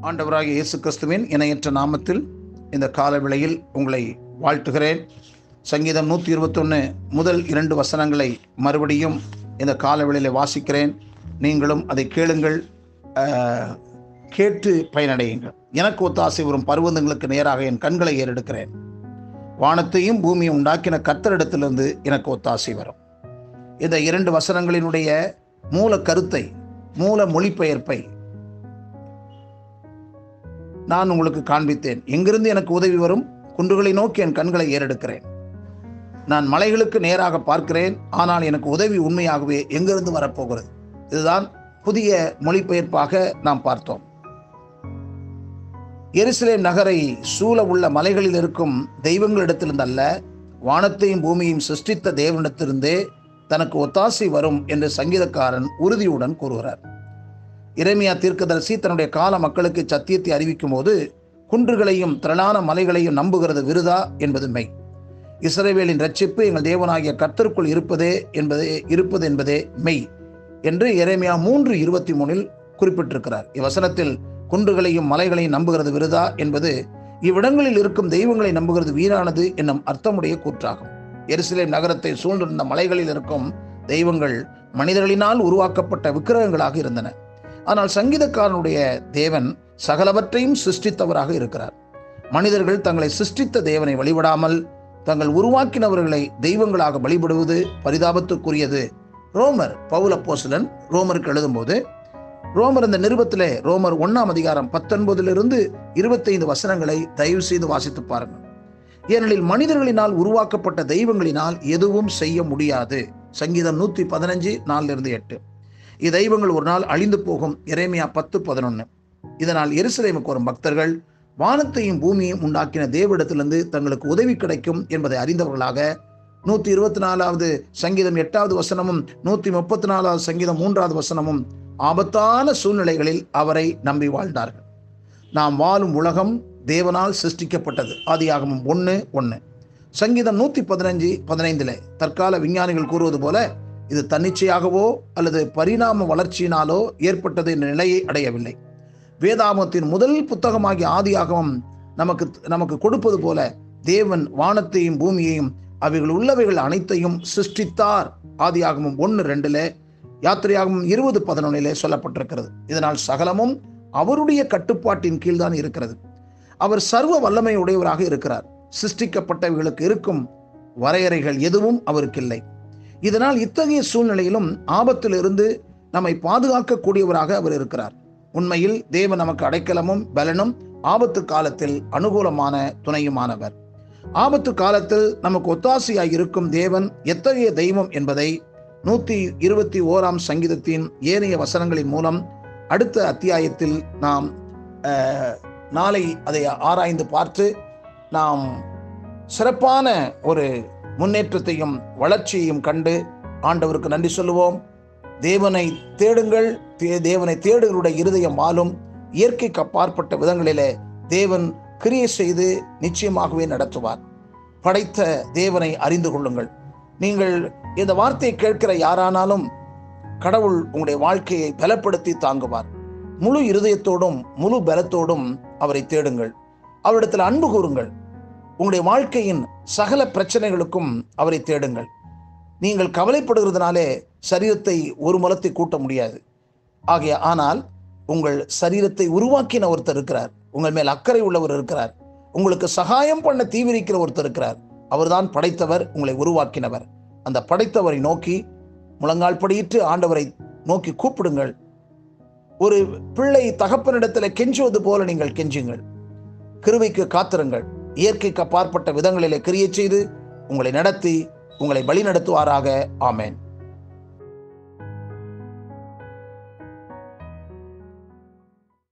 ஆண்டவராகிய இயேசு கிறிஸ்துவின் இணையற்ற நாமத்தில் இந்த கால வேளையில் உங்களை வாழ்த்துகிறேன் சங்கீதம் நூற்றி இருபத்தொன்று முதல் இரண்டு வசனங்களை மறுபடியும் இந்த கால வேளையில் வாசிக்கிறேன் நீங்களும் அதை கேளுங்கள் ஆஹ், கேட்டு பயனடையுங்கள் எனக்கு ஒத்தாசை வரும் பருவதங்களுக்கு நேராக என் கண்களை ஏறெடுக்கிறேன் வானத்தையும் பூமியும் உண்டாக்கின கர்த்தரிடத்திலிருந்து எனக்கு ஒத்தாசை வரும் இந்த இரண்டு வசனங்களினுடைய மூல கருத்தை மூல மொழிபெயர்ப்பை நான் உங்களுக்கு காண்பித்தேன் எங்கிருந்து எனக்கு உதவி வரும் குன்றுகளை நோக்கி என் கண்களை ஏறெடுக்கிறேன் நான் மலைகளுக்கு நேராக பார்க்கிறேன் ஆனால் எனக்கு உதவி உண்மையாகவே எங்கிருந்து வரப்போகிறது இதுதான் புதிய மொழிபெயர்ப்பாக நாம் பார்த்தோம் எருசலேம் நகரை சூழ உள்ள மலைகளில் இருக்கும் தெய்வங்களிடத்திலிருந்து அல்ல வானத்தையும் பூமியையும் சிருஷ்டித்த தேவனிடத்திலிருந்தே தனக்கு ஒத்தாசை வரும் என்று சங்கீதக்காரன் உறுதியுடன் கூறுகிறார் இறைமையா தீர்க்கதரிசி தன்னுடைய கால மக்களுக்கு சத்தியத்தை அறிவிக்கும் போது குன்றுகளையும் திரளான மலைகளையும் நம்புகிறது விருதா என்பது மெய் இஸ்ரவேலின் ரட்சிப்பு எங்கள் தேவனாகிய கர்த்தருக்குள் இருப்பதே என்பதே இருப்பது என்பதே மெய் என்று இறைமையா மூன்று இருபத்தி மூணில் குறிப்பிட்டிருக்கிறார் இவ்வசனத்தில் குன்றுகளையும் மலைகளையும் நம்புகிறது விருதா என்பது இவ்விடங்களில் இருக்கும் தெய்வங்களை நம்புகிறது வீணானது என்னும் அர்த்தமுடைய கூற்றாகும் எருசலேம் நகரத்தை சூழ்ந்திருந்த மலைகளில் இருக்கும் தெய்வங்கள் மனிதர்களினால் உருவாக்கப்பட்ட விக்கிரகங்களாக இருந்தன ஆனால் சங்கீதக்காரனுடைய தேவன் சகலவற்றையும் சிருஷ்டித்தவராக இருக்கிறார் மனிதர்கள் தங்களை சிருஷ்டித்த தேவனை வழிபடாமல் தங்கள் உருவாக்கினவர்களை தெய்வங்களாக வழிபடுவது பரிதாபத்துக்குரியது ரோமர் பவுல போசலன் ரோமருக்கு எழுதும்போது ரோமர் இந்த நிருபத்திலே ரோமர் ஒன்னாம் அதிகாரம் பத்தொன்பதிலிருந்து இருபத்தைந்து வசனங்களை தயவு செய்து வாசித்து பாருங்கள் ஏனெனில் மனிதர்களினால் உருவாக்கப்பட்ட தெய்வங்களினால் எதுவும் செய்ய முடியாது சங்கீதம் நூற்றி பதினஞ்சு நாலிலிருந்து எட்டு இத்தெய்வங்கள் ஒரு நாள் அழிந்து போகும் இறைமையா பத்து பதினொன்று இதனால் எருசலேமுக்கு வரும் பக்தர்கள் வானத்தையும் பூமியையும் உண்டாக்கின தேவனிடத்திலிருந்து தங்களுக்கு உதவி கிடைக்கும் என்பதை அறிந்தவர்களாக நூற்றி இருபத்தி நாலாவது சங்கீதம் எட்டாவது வசனமும் நூற்றி முப்பத்தி நாலாவது சங்கீதம் மூன்றாவது வசனமும் ஆபத்தான சூழ்நிலைகளில் அவரை நம்பி வாழ்ந்தார்கள் நாம் வாழும் உலகம் தேவனால் சிருஷ்டிக்கப்பட்டது ஆதியாகமம் ஒன்று ஒன்று சங்கீதம் நூற்றி பதினஞ்சு பதினைந்தில் தற்கால விஞ்ஞானிகள் கூறுவது போல இது தன்னிச்சையாகவோ அல்லது பரிணாம வளர்ச்சியினாலோ ஏற்பட்டது என்ற நிலையை அடையவில்லை வேதாமத்தின் முதல் புத்தகமாகிய ஆதியாகமம் நமக்கு நமக்கு கொடுப்பது போல தேவன் வானத்தையும் பூமியையும் அவைகள் உள்ளவைகள் அனைத்தையும் சிருஷ்டித்தார் ஆதியாகமம் ஒன்று ரெண்டுல யாத்திரையாகமம் இருபது பதினொன்னிலே சொல்லப்பட்டிருக்கிறது இதனால் சகலமும் அவருடைய கட்டுப்பாட்டின் கீழ்தான் இருக்கிறது அவர் சர்வ வல்லமை உடையவராக இருக்கிறார் சிருஷ்டிக்கப்பட்டவைகளுக்கு இருக்கும் வரையறைகள் எதுவும் அவருக்கு இல்லை இதனால் இத்தகைய சூழ்நிலையிலும் ஆபத்திலிருந்து நம்மை பாதுகாக்கக்கூடியவராக அவர் இருக்கிறார் உண்மையில் தேவன் நமக்கு அடைக்கலமும் பலனும் ஆபத்து காலத்தில் அனுகூலமான துணையுமானவர் ஆபத்து காலத்தில் நமக்கு ஒத்தாசையாய் இருக்கும் தேவன் எத்தகைய தெய்வம் என்பதை நூற்றி இருபத்தி ஓராம் சங்கீதத்தின் ஏனைய வசனங்களின் மூலம் அடுத்த அத்தியாயத்தில் நாம் அஹ், நாளை அதை ஆராய்ந்து பார்த்து நாம் சிறப்பான ஒரு முன்னேற்றத்தையும் வளர்ச்சியையும் கண்டு ஆண்டவருக்கு நன்றி சொல்லுவோம் தேவனை தேடுங்கள் தே- தேவனை தேடுகளுடைய இருதயம் வாழும் இயற்கைக்கு அப்பாற்பட்ட விதங்களிலே தேவன் கிரியை செய்து நிச்சயமாகவே நடத்துவார் படைத்த தேவனை அறிந்து கொள்ளுங்கள் நீங்கள் இந்த வார்த்தையை கேட்கிற யாரானாலும் கடவுள் உங்களுடைய வாழ்க்கையை பலப்படுத்தி தாங்குவார் முழு இருதயத்தோடும் முழு பலத்தோடும் அவரை தேடுங்கள் அவரிடத்தில் அன்பு கூறுங்கள் உங்களுடைய வாழ்க்கையின் சகல பிரச்சனைகளுக்கும் அவரை தேடுங்கள் நீங்கள் கவலைப்படுகிறதுனாலே சரீரத்தை ஒரு முலத்தை கூட்ட முடியாது ஆகிய ஆனால் உங்கள் சரீரத்தை உருவாக்கின ஒருத்தர் இருக்கிறார் உங்கள் மேல் அக்கறை உள்ளவர் இருக்கிறார் உங்களுக்கு சகாயம் பண்ண தீவிரிக்கிற ஒருத்தர் இருக்கிறார் அவர்தான் படைத்தவர் உங்களை உருவாக்கினவர் அந்த படைத்தவரை நோக்கி முழங்கால் படியிட்டு ஆண்டவரை நோக்கி கூப்பிடுங்கள் ஒரு பிள்ளை தகப்பனிடத்தில் கெஞ்சுவது போல நீங்கள் கெஞ்சுங்கள் கிருபைக்கு காத்திருங்கள் இயற்கைக்கு அப்பாற்பட்ட விதங்களிலே கிரியை செய்து உங்களை நடத்தி உங்களை வழி நடத்துவாராக ஆமேன்